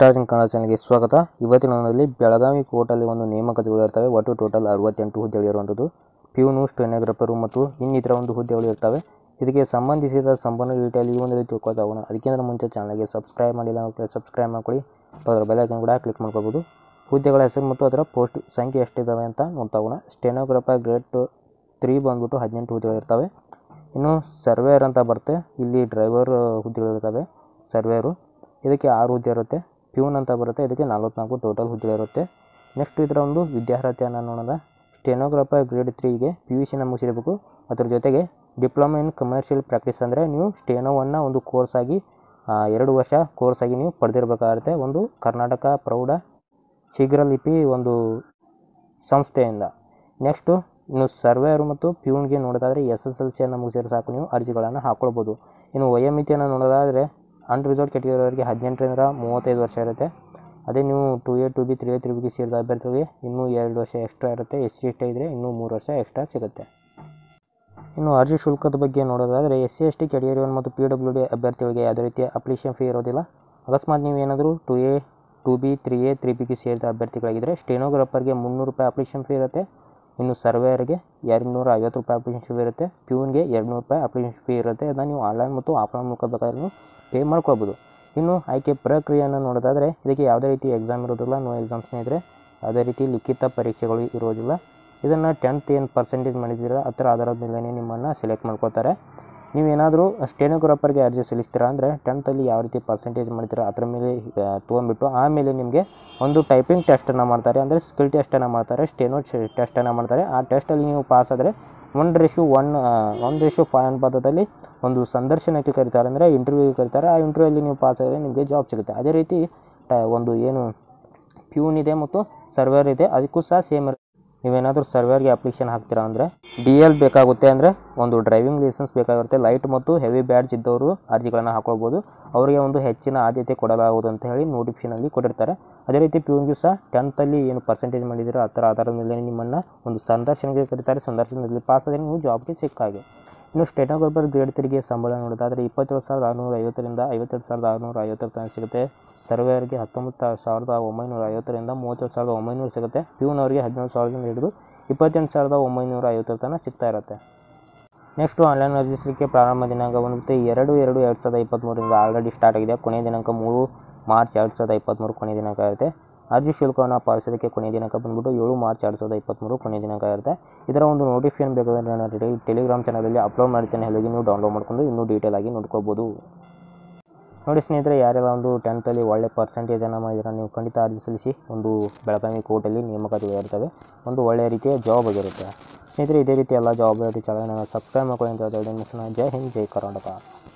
Star ಇನ್ ಕನ್ನಡ ಚಾನಲ್ಗೆ ಸ್ವಾಗತ ಇವತ್ತಿನ ದಿನದಲ್ಲಿ ಬೆಳಗಾವಿ ಕೋರ್ಟಲ್ಲಿ ಒಂದು ನೇಮಕಾತಿಗಳು ಇರ್ತವೆ ಒಟ್ಟು ಟೋಟಲ್ ಅರವತ್ತೆಂಟು ಹುದ್ದೆಗಳು ಇರುವಂಥದ್ದು ಪ್ಯೂನು ಸ್ಟೆನೋಗ್ರಾಫರು ಮತ್ತು ಇನ್ನಿತರ ಒಂದು ಹುದ್ದೆಗಳು ಇರ್ತವೆ ಇದಕ್ಕೆ ಸಂಬಂಧಿಸಿದ ಸಂಪೂರ್ಣ ಡೀಟೇಲ್ ಈ ಒಂದು ರೀತಿ ತಿಳ್ಕೊತಾ ಹೋಗೋಣ ಅದಕ್ಕಿಂತ ಮುಂಚೆ ಚಾನಲ್ಗೆ ಸಬ್ಸ್ಕ್ರೈಬ್ ಮಾಡಿಲ್ಲ ಅಂದರೆ ಸಬ್ಸ್ಕ್ರೈಬ್ ಮಾಡ್ಕೊಳ್ಳಿ ಮತ್ತು ಅದರ ಬೆಲೈಕನ್ ಕೂಡ ಕ್ಲಿಕ್ ಮಾಡ್ಕೋಬೋದು ಹುದ್ದೆಗಳ ಹೆಸರು ಮತ್ತು ಅದರ ಪೋಸ್ಟ್ ಸಂಖ್ಯೆ ಎಷ್ಟಿದ್ದಾವೆ ಅಂತ ನೋಡ್ತಾ ಹೋಗೋಣ ಸ್ಟೆನೋಗ್ರಾಫರ್ ಗ್ರೇಡ್ ತ್ರೀ ಬಂದ್ಬಿಟ್ಟು ಹದಿನೆಂಟು ಹುದ್ದೆಗಳು ಇರ್ತವೆ ಇನ್ನು ಸರ್ವೇಯರ್ ಅಂತ ಬರುತ್ತೆ ಇಲ್ಲಿ ಡ್ರೈವರ್ ಹುದ್ದೆಗಳು ಇರ್ತವೆ ಸರ್ವೇಯರು ಇದಕ್ಕೆ ಆರು ಹುದ್ದೆ ಇರುತ್ತೆ ಪ್ಯೂನ್ ಅಂತ ಬರುತ್ತೆ ಇದಕ್ಕೆ ನಲ್ವತ್ನಾಲ್ಕು ಟೋಟಲ್ ಹುದ್ದೆ ಇರುತ್ತೆ ನೆಕ್ಸ್ಟ್ ಇದರ ಒಂದು ವಿದ್ಯಾರ್ಹತೆಯನ್ನು ನೋಡೋಣ ಸ್ಟೆನೋಗ್ರಾಫರ್ ಗ್ರೇಡ್ ತ್ರೀಗೆ ಪಿ ಯು ಸಿನ ಮುಗಿಸಿರಬೇಕು ಅದ್ರ ಜೊತೆಗೆ ಡಿಪ್ಲೊಮಾ ಇನ್ ಕಮರ್ಷಿಯಲ್ ಪ್ರಾಕ್ಟೀಸ್ ಅಂದರೆ ನೀವು ಸ್ಟೆನೋವನ್ನು ಒಂದು ಕೋರ್ಸ್ ಆಗಿ ಆ, ಎರಡು ವರ್ಷ ಕೋರ್ಸ್ ಆಗಿ ನೀವು ಪಡೆದಿರಬೇಕಾಗುತ್ತೆ ಒಂದು ಕರ್ನಾಟಕ ಪ್ರೌಢ ಶೀಘ್ರಲಿಪಿ ಒಂದು ಸಂಸ್ಥೆಯಿಂದ ನೆಕ್ಸ್ಟು ಇನ್ನು ಸರ್ವೇಯರ್ ಮತ್ತು ಪ್ಯೂನ್ಗೆ ನೋಡೋದಾದರೆ ಎಸ್ ಎಸ್ ಎಲ್ ಸಿಯನ್ನು ಮುಗಿಸಿದ್ರೆ ಸಾಕು ನೀವು ಅರ್ಜಿಗಳನ್ನು ಹಾಕ್ಕೊಳ್ಬೋದು ಇನ್ನು ವಯೋಮಿತಿಯನ್ನು ನೋಡೋದಾದರೆ ಅನ್ರಿಸರ್ವ್ ಕೆಟಗರಿಯವರಿಗೆ ಹದಿನೆಂಟರಿಂದ ಮೂವತ್ತೈದು ವರ್ಷ ಇರುತ್ತೆ ಅದೇ ನೀವು two A two B three A three ಬಿಗೆ ಸೇರಿದ ಅಭ್ಯರ್ಥಿಗಳಿಗೆ ಇನ್ನೂ ಎರಡು ವರ್ಷ ಎಕ್ಸ್ಟ್ರಾ ಇರುತ್ತೆ ಎಸ್ ಸಿ ಎಸ್ ಟಿ ಇದ್ದರೆ ಇನ್ನೂ ಮೂರು ವರ್ಷ ಎಕ್ಸ್ಟ್ರಾ ಸಿಗುತ್ತೆ ಇನ್ನು ಅರ್ಜಿ ಶುಲ್ಕದ ಬಗ್ಗೆ ನೋಡೋದಾದರೆ S C S T category one ಮತ್ತು ಪಿ ಡಬ್ಲ್ಯೂ ಡಿ ಅಭ್ಯರ್ಥಿಗಳಿಗೆ ಯಾವುದೇ ರೀತಿಯ ಅಪ್ಲಿಕೇಶನ್ ಫೀ ಇರೋದಿಲ್ಲ ಅಕಸ್ಮಾತ್ ನೀವು ಏನಾದರೂ two A two B three A three ಬಿಗೆ ಸೇರಿದ ಅಭ್ಯರ್ಥಿಗಳಾಗಿದ್ದರೆ ಸ್ಟೆನೋಗ್ರಾಫರ್ಗೆ ಮುನ್ನೂರು ರೂಪಾಯಿ ಅಪ್ಲಿಕೇಶನ್ ಫೀ ಇರುತ್ತೆ ಇನ್ನು ಸರ್ವೇಯರ್ಗೆ ಎರಡುನೂರ ಐವತ್ತು ರೂಪಾಯಿ ಅಪ್ಲಿಕೇಶನ್ ಫೀ ಇರುತ್ತೆ ಪ್ಯೂನ್ಗೆ ಎರಡುನೂರು ರೂಪಾಯಿ ಅಪ್ಲಿಕೇಶನ್ ಫೀ ಇರುತ್ತೆ ಅದನ್ನು ನೀವು ಆನ್ಲೈನ್ ಮತ್ತು ಆಫ್ಲೈನ್ ಮೂಲಕ ಬೇಕಾದ್ರೆ ನೀವು ಪೇ ಮಾಡ್ಕೊಳ್ಬೋದು ಇನ್ನು ಆಯ್ಕೆ ಪ್ರಕ್ರಿಯೆಯನ್ನು ನೋಡೋದಾದರೆ ಇದಕ್ಕೆ ಯಾವುದೇ ರೀತಿ ಎಕ್ಸಾಮ್ ಇರೋದಿಲ್ಲ ನೋ ಎಕ್ಸಾಮ್ಸ್ನೇ ಇದ್ದರೆ ಯಾವುದೇ ರೀತಿ ಲಿಖಿತ ಪರೀಕ್ಷೆಗಳು ಇರೋದಿಲ್ಲ ಇದನ್ನು ಟೆಂತ್ ಏನು ಪರ್ಸೆಂಟೇಜ್ ಮಾಡಿದ್ದೀರ ಅದರ ಆಧಾರದ ಮೇಲೆ ನಿಮ್ಮನ್ನು ಸೆಲೆಕ್ಟ್ ಮಾಡ್ಕೋತಾರೆ ನೀವೇನಾದರೂ ಸ್ಟೆನೋಗ್ರಾಫರ್ಗೆ ಅರ್ಜಿ ಸಲ್ಲಿಸ್ತೀರಾ ಅಂದರೆ ಟೆಂತಲ್ಲಿ ಯಾವ ರೀತಿ ಪರ್ಸೆಂಟೇಜ್ ಮಾಡ್ತೀರಾ ಅದರ ಮೇಲೆ ಆ, ತೊಗೊಂಡ್ಬಿಟ್ಟು ಆಮೇಲೆ ನಿಮಗೆ ಒಂದು ಟೈಪಿಂಗ್ ಟೆಸ್ಟನ್ನು ಮಾಡ್ತಾರೆ ಅಂದರೆ ಸ್ಕಿಲ್ ಟೆಸ್ಟನ್ನು ಮಾಡ್ತಾರೆ ಸ್ಟೆನೋ ಟೆಸ್ಟನ್ನು ಮಾಡ್ತಾರೆ ಆ ಟೆಸ್ಟಲ್ಲಿ ನೀವು ಪಾಸ್ ಆದರೆ one ratio one one ratio five ಅನುಪಾತದಲ್ಲಿ ಒಂದು ಸಂದರ್ಶನಕ್ಕೆ ಕರೀತಾರೆ ಅಂದರೆ ಇಂಟರ್ವ್ಯೂಗೆ ಕರೀತಾರೆ ಆ ಇಂಟರ್ವ್ಯೂಲ್ಲಿ ನೀವು ಪಾಸ್ ಆದರೆ ನಿಮಗೆ ಜಾಬ್ ಸಿಗುತ್ತೆ ಅದೇ ರೀತಿ ಟ- ಒಂದು ಏನು ಪ್ಯೂನ್ ಇದೆ ಮತ್ತು ಸರ್ವೇರ್ ಇದೆ ಅದಕ್ಕೂ ಸಹ ಸೇಮ್ ನೀವೇನಾದರೂ ಸರ್ವೇರ್ಗೆ ಅಪ್ಲಿಕೇಶನ್ ಹಾಕ್ತೀರಾ ಅಂದರೆ ಡಿ ಎಲ್ ಬೇಕಾಗುತ್ತೆ ಅಂದರೆ ಒಂದು ಡ್ರೈವಿಂಗ್ ಲೈಸೆನ್ಸ್ ಬೇಕಾಗಿರುತ್ತೆ ಲೈಟ್ ಮತ್ತು ಹೆವಿ ಬ್ಯಾಡ್ಜ್ ಇದ್ದವರು ಅರ್ಜಿಗಳನ್ನು ಹಾಕೊಳ್ಬೋದು ಅವರಿಗೆ ಒಂದು ಹೆಚ್ಚಿನ ಆದ್ಯತೆ ಕೊಡಲಾಗುವುದು ಅಂತ ಹೇಳಿ ನೋಟಿಫಿಕೇಷನಲ್ಲಿ ಕೊಟ್ಟಿರ್ತಾರೆ ಅದೇ ರೀತಿ ಪ್ಯೂನ್ಗೂ ಸಹ ಟೆಂತಲ್ಲಿ ಏನು ಪರ್ಸೆಂಟೇಜ್ ಮಾಡಿದ್ದೀರೋ ಅದರ ಆಧಾರದ ಮೇಲೆ ನಿಮ್ಮನ್ನು ಒಂದು ಸಂದರ್ಶನಕ್ಕೆ ಕರೀತಾರೆ ಸಂದರ್ಶನದಲ್ಲಿ ಪಾಸ್ ಆದರೆ ನೀವು ಜಾಬ್ಗೆ ಸಿಕ್ಕ ಹಾಗೆ ಇನ್ನು ಸ್ಟೆನೋಗ್ರಾಫರ್ ಗ್ರೇಡ್ ತ್ರೀಗೆ ಸಂಬಳ ನೋಡೋದಾದರೆ ಇಪ್ಪತ್ತೇಳು ಸಾವಿರದ ಆರುನೂರ ಐವತ್ತರಿಂದ ಐವತ್ತೆರಡು ಸಾವಿರದ ಆರುನೂರ ಐವತ್ತರ ತನಕ ಸಿಗುತ್ತೆ ಸರ್ವೇಯರ್ಗೆ ಹತ್ತೊಂಬತ್ತು ಸಾವಿರದ ಒಂಬೈನೂರ ಐವತ್ತರಿಂದ ಮೂವತ್ತೇಳು ಸಾವಿರದ ಒಂಬೈನೂರು ಸಿಗುತ್ತೆ ಪ್ಯೂನವರಿಗೆ ಹದಿನೇಳು ಸಾವಿರದಿಂದ ಹಿಡಿದು ಇಪ್ಪತ್ತೆಂಟು ಸಾವಿರದ ಒಂಬೈನೂರ ಐವತ್ತರ ತನಕ ಸಿಗ್ತಾ ಇರುತ್ತೆ ನೆಕ್ಸ್ಟು ಆನ್ಲೈನ್ ಅರ್ಜಿಸಲಿಕ್ಕೆ ಪ್ರಾರಂಭ ದಿನಾಂಕ ಬಂದ್ಬಿಟ್ಟು ಎರಡು ಎರಡು ಎರಡು ಸಾವಿರದ ಇಪ್ಪತ್ತ್ಮೂರರಿಂದ ಆಲ್ರೆಡಿ ಸ್ಟಾರ್ಟ್ ಆಗಿದೆ ಕೊನೆಯ ದಿನಾಂಕ ಮೂರು ಮಾರ್ಚ್ ಎರಡು ಸಾವಿರದ ಇಪ್ಪತ್ತ್ಮೂರು ಕೊನೆಯ ದಿನಾಂಕ ಇರುತ್ತೆ ಅರ್ಜಿ ಶುಲ್ಕವನ್ನು ಪಾವತಿಸೋದಕ್ಕೆ ಕೊನೆಯ ದಿನಾಂಕ ಬಂದ್ಬಿಟ್ಟು ಏಳು ಮಾರ್ಚ್ ಎರಡು ಸಾವಿರದ ಇಪ್ಪತ್ತ್ಮೂರು ಕೊನೆಯ ದಿನಾಂಕ ಇರುತ್ತೆ ಇದರ ಒಂದು ನೋಟಿಫಿಕೇಶನ್ ಬೇಕಾದರೆ ನಾನು ಟೆಲಿ ಟೆಲಿಗ್ರಾಮ್ ಚಾನಲಲ್ಲಿ ಅಪ್ಲೋಡ್ ಮಾಡ್ತೇನೆ ಹಾಗಾಗಿ ನೀವು ಡೌನ್ಲೋಡ್ ಮಾಡ್ಕೊಂಡು ಇನ್ನೂ ಡೀಟೇಲ್ ಆಗಿ ನೋಡ್ಕೋಬೋದು ನೋಡಿ ಸ್ನೇಹಿತರೆ ಯಾರೆಲ್ಲ ಒಂದು ಟೆಂತಲ್ಲಿ ಒಳ್ಳೆ ಪರ್ಸೆಂಟೇಜನ್ನು ಮಾಡಿದ್ರೆ ನೀವು ಖಂಡಿತ ಅರ್ಜಿ ಸಲ್ಲಿಸಿ ಒಂದು ಬೆಳಗಾವಿ ಕೋರ್ಟಲ್ಲಿ ನೇಮಕಾತಿಗಳು ಇರ್ತವೆ ಒಂದು ಒಳ್ಳೆಯ ರೀತಿಯ ಜಾಬ್ ಆಗಿರುತ್ತೆ ಸ್ನೇಹಿತರೆ ಇದೇ ರೀತಿ ಎಲ್ಲ ಜಾಬ್ ಚಾನಲ್ನ ಸಬ್ಸ್ಕ್ರೈಬ್ ಮಾಡ್ಕೊಳ್ಳಿ ಅಂತ ಹೇಳ್ತಾ ಇದ್ದೀನಿ. ಜೈ ಹಿಂದ್ ಜೈ ಕರ್ನಾಟಕ